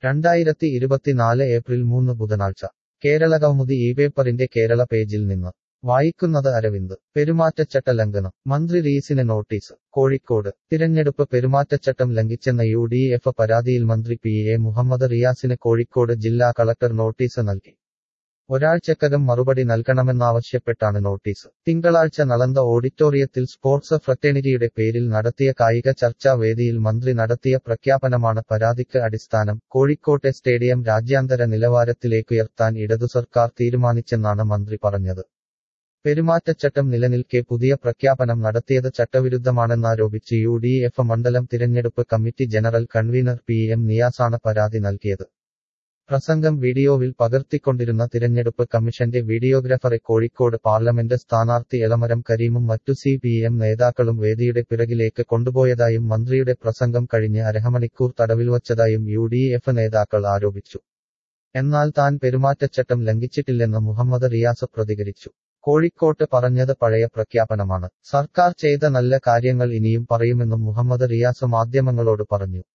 രണ്ടായിരത്തി ഇരുപത്തിനാല് ഏപ്രിൽ മൂന്ന് ബുധനാഴ്ച കേരളകൗമുദി ഈ പേപ്പറിന്റെ കേരള പേജിൽ നിന്ന് വായിക്കുന്നത് അരവിന്ദ് പെരുമാറ്റച്ചട്ട ലംഘനം മന്ത്രി റീസിന് നോട്ടീസ് കോഴിക്കോട് തിരഞ്ഞെടുപ്പ് പെരുമാറ്റച്ചട്ടം ലംഘിച്ചെന്ന യു ഡി എഫ് പരാതിയിൽ മന്ത്രി പി എ മുഹമ്മദ് റിയാസിന് കോഴിക്കോട് ജില്ലാ കളക്ടർ നോട്ടീസ് നൽകി ഒരാഴ്ചക്കകം മറുപടി നൽകണമെന്നാവശ്യപ്പെട്ടാണ് നോട്ടീസ് തിങ്കളാഴ്ച നളന്ദ ഓഡിറ്റോറിയത്തിൽ സ്പോർട്സ് ഫ്രറ്റേണിറ്റിയുടെ പേരിൽ നടത്തിയ കായിക ചർച്ചാ വേദിയിൽ മന്ത്രി നടത്തിയ പ്രഖ്യാപനമാണ് പരാതിക്ക് അടിസ്ഥാനം കോഴിക്കോട്ടെ സ്റ്റേഡിയം രാജ്യാന്തര നിലവാരത്തിലേക്കുയർത്താൻ ഇടതു സർക്കാർ തീരുമാനിച്ചെന്നാണ് മന്ത്രി പറഞ്ഞത് പെരുമാറ്റച്ചട്ടം നിലനിൽക്കെ പുതിയ പ്രഖ്യാപനം നടത്തിയത് ചട്ടവിരുദ്ധമാണെന്നാരോപിച്ച് യു ഡി എഫ് മണ്ഡലം തിരഞ്ഞെടുപ്പ് committee general convener P M നിയാസാണ് പരാതി നൽകിയത് പ്രസംഗം വീഡിയോവിൽ പകർത്തിക്കൊണ്ടിരുന്ന തിരഞ്ഞെടുപ്പ് കമ്മീഷന്റെ വീഡിയോഗ്രാഫറെ കോഴിക്കോട് പാർലമെന്റ് സ്ഥാനാർത്ഥി എളമരം കരീമും മറ്റു സി പി എം നേതാക്കളും വേദിയുടെ പിറകിലേക്ക് കൊണ്ടുപോയതായും മന്ത്രിയുടെ പ്രസംഗം കഴിഞ്ഞ് അരമണിക്കൂർ തടവിൽ വച്ചതായും യു ഡി എഫ് നേതാക്കൾ ആരോപിച്ചു എന്നാൽ താൻ പെരുമാറ്റച്ചട്ടം ലംഘിച്ചിട്ടില്ലെന്ന് മുഹമ്മദ് റിയാസ് പ്രതികരിച്ചു കോഴിക്കോട്ട് പറഞ്ഞത് പഴയ പ്രഖ്യാപനമാണ് സർക്കാർ ചെയ്ത നല്ല കാര്യങ്ങൾ ഇനിയും പറയുമെന്നും മുഹമ്മദ് റിയാസ് മാധ്യമങ്ങളോട് പറഞ്ഞു